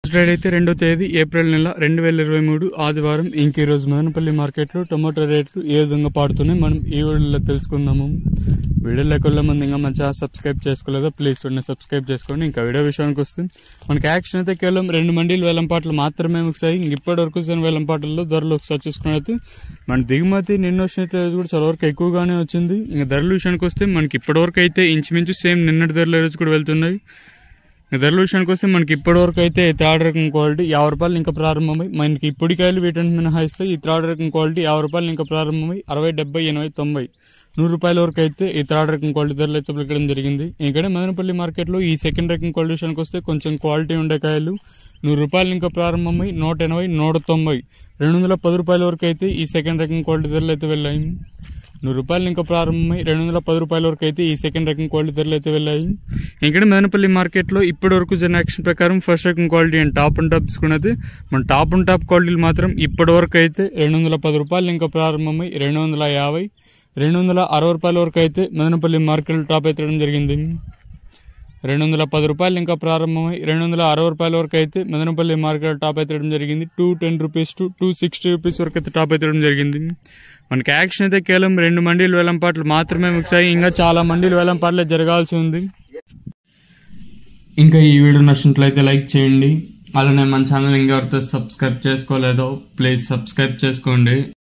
trade అయితే రెండో తేదీ ఏప్రిల్ నెల రెండు వేల ఇరవై మూడు ఆదివారం ఇంక ఈ రోజు మదనపల్లి మార్కెట్లో టొమాటో రేట్లు ఏ విధంగా పాడుతున్నాయి మనం ఈ వీడియోలో తెలుసుకుందాము వీడియోలోకి వెళ్ళే ముందు ఇంకా మన ఛానల్ సబ్స్క్రైబ్ చేసుకోలేదో ప్లీజ్ వెంటనే సబ్స్క్రైబ్ చేసుకోండి ఇంకా వీడియో విషయానికి వస్తే మనకి యాక్షన్ అయితే కేవలం రెండు మండీలు వేలంపాట్లు మాత్రమే ముగిసాయి ఇంక ఇప్పటి వరకు వచ్చిన వేలంపాట్లలో ధరలు ఒకసారి చూసుకున్నట్టు మన దిగుమతి నిన్న వచ్చినట్లు కూడా చాలా వరకు ఎక్కువగానే వచ్చింది ఇంకా ధరల విషయానికి వస్తే మనకి ఇప్పటి వరకు అయితే ఇంచుమించు సేమ్ నిన్నటి ధరల రోజు కూడా వెళ్తున్నాయి ఇంకా ధరల విషయానికి వస్తే మనకి ఇప్పటి వరకు అయితే ఈ థర్డ్ రకం క్వాలిటీ యాభై రూపాయలు ఇంకా ప్రారంభమై మనకి ఇప్పటికాయలు వీటిని మినహాయిస్తే ఈ థర్డ్ రకం క్వాలిటీ యాభై రూపాయలు ఇంకా ప్రారంభమై అరవై డెబ్బై ఎనభై తొంభై నూరు రూపాయల వరకు అయితే ఈ థర్డ్ రకం క్వాలిటీ ధరలు అయితే పలకడం జరిగింది ఇక్కడ మదనపల్లి మార్కెట్లో ఈ సెకండ్ రకం క్వాలిటీ విషయానికి వస్తే కొంచెం క్వాలిటీ ఉండే కాయలు నూరు రూపాయలు ఇంకా ప్రారంభమై నూట ఎనభై నూట తొంభై రెండు వందల పది రూపాయల వరకు అయితే ఈ సెకండ్ రకం క్వాలిటీ ధరలు అయితే వెళ్ళాయి నూరు రూపాయలు ఇంకా ప్రారంభమై రెండు వందల పది రూపాయల వరకు అయితే ఈ సెకండ్ రకం క్వాలిటీ ధరలు అయితే వెళ్ళాయి ఇక్కడ మదనపల్లి మార్కెట్లో ఇప్పటి వరకు జరిగిన యాక్షన్ ప్రకారం ఫస్ట్ రకం quality and top and top తీసుకున్నది మన టాప్ అండ్ టాప్ క్వాలిటీలు మాత్రం ఇప్పటి వరకు అయితే రెండు వందల పది రూపాయలు ఇంకా ప్రారంభమై రెండు వందల యాభై రెండు వందల అరవై రూపాయల వరకు అయితే మదనపల్లి మార్కెట్లో టాప్ ఎత్తడం జరిగింది రెండు వందల పది రూపాయలు ఇంకా ప్రారంభమై రెండు వందల అరవై రూపాయల వరకు అయితే మదనపల్లి మార్కెట్ టాప్ ఎత్తడం జరిగింది two ten rupees to two sixty rupees వరకు అయితే టాప్ ఎత్తడం జరిగింది మనకి యాక్షన్ అయితే కేవలం రెండు మండీలు వేలంపాట్లు మాత్రమే ముగిసాయి ఇంకా చాలా మండీలు వేలంపాట్లే జరగాల్సి ఉంది ఇంకా ఈ వీడియో నచ్చినట్లయితే లైక్ చేయండి అలానే మన ఛానల్ ఇంకెవరితో సబ్స్క్రైబ్ చేసుకోలేదో ప్లీజ్ సబ్స్క్రైబ్ చేసుకోండి